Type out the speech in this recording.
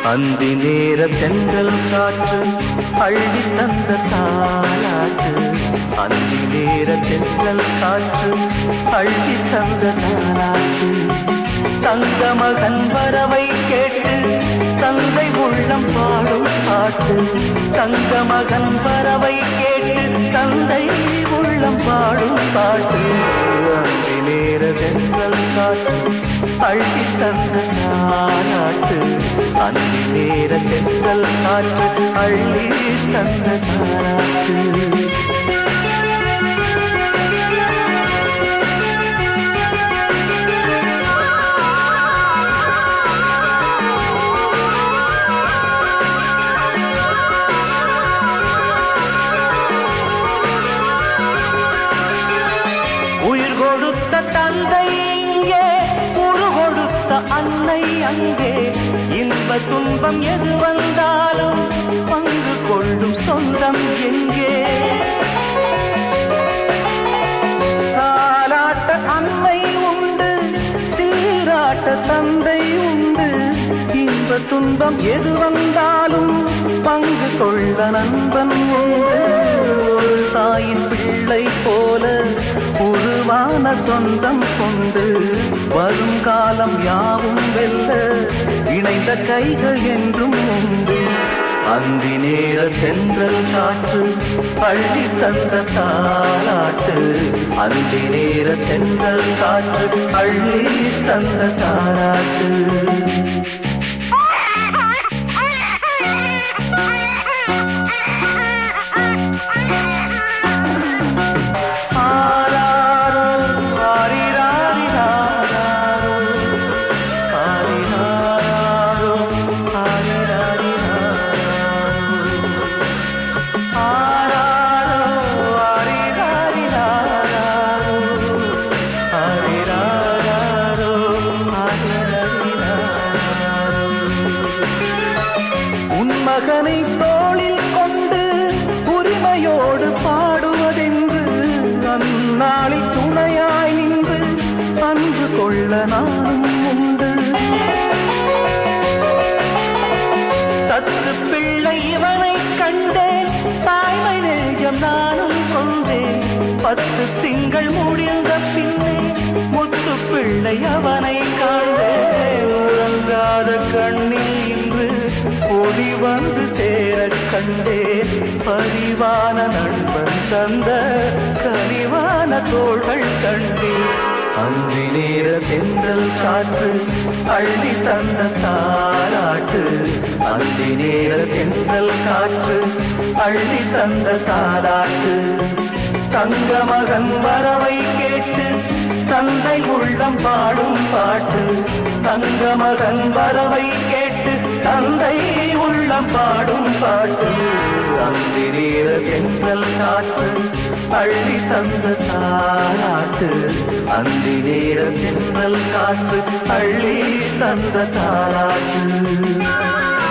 அந்தி நேர தென்றல் காற்று அள்ளி தந்த தாளாட்டு அந்தி நேர தென்றல் காற்று அள்ளி தந்த தாளாட்டு தங்க மகன் வரவை கேட்டு தந்தை உள்ளம் பாடும் பாட்டு தங்க மகன் வரவை கேட்டு தந்தை உள்ளம் பாடும் பாட்டு அந்தி நேர தென்றல் காற்று அள்ளி தந்த தாளாட்டு அந்தி நேர தென்றல் காற்று அள்ளி தந்த தாளாட்டு உயிர் கொடுத்த தந்தை இங்கே உரு கொடுத்த அன்னை அங்கே இன்ப துன்பம் எது வந்தாலும் பங்கு கொள்ளும் சொந்தம் எங்கே தாலாட்ட அன்னை உண்டு சீராட்ட தந்தை உண்டு இன்ப துன்பம் எது வந்தாலும் பங்கு கொள்ள நண்பன் உண்டு ஒரு தாயின் பிள்ளை போல உருவான சொந்தம் கொண்டு வருங்காலம் யாவும் வெல்ல இணைந்த கைகள் என்றும் உண்டு அந்தி நேர சென்றல் காற்று பள்ளி தந்த தாளாட்டு அந்தி நேர சென்றல் காற்று அள்ளி தந்த தாளாட்டு ஆராரோ ஆரிராரிராரோ ஆரிராரோ ஆரிராரிராரோ ஆராரோ ஆரிராரிராரோ ஆரிராரோ ஆரிராரிராரோ உன் மகனை தோளில் கொண்டு உரிமையோடு பாடுவதென்று அந்நாளில் துணையாய் நின்று அன்பு கொள்ள நானும் உண்டு தத்து பிள்ளை இவனை கண்டேன் தாய்மை நெஞ்சம் நானும் கொண்டேன் பத்து திங்கள் முடிந்த பின்னே முத்து பிள்ளை அவனை காண்டேன் உறங்காத கண்ணில் இன்று ஒளி வந்து சேரக் கண்டேன் பரிவான நண்பன் தந்த கனிவான தோள்கள் கண்டேன் அன்றி நேர தென்றல் காற்று அள்ளி தந்த தாராட்டு அன்றி நேர தென்றல் காற்று அள்ளி தந்த தாராட்டு தங்க மகன் வரவை கேட்டு தந்தை உள்ளம் பாடும் பாட்டு தங்க மகன் வரவை கேட்டு தந்தை உள்ளம் பாடும் பாட்டு அந்தி நேர தென்றல் காற்று அள்ளி தந்த தாராட்டு அந்தி நேர தென்றல் காற்று அள்ளி தந்த தாராட்டு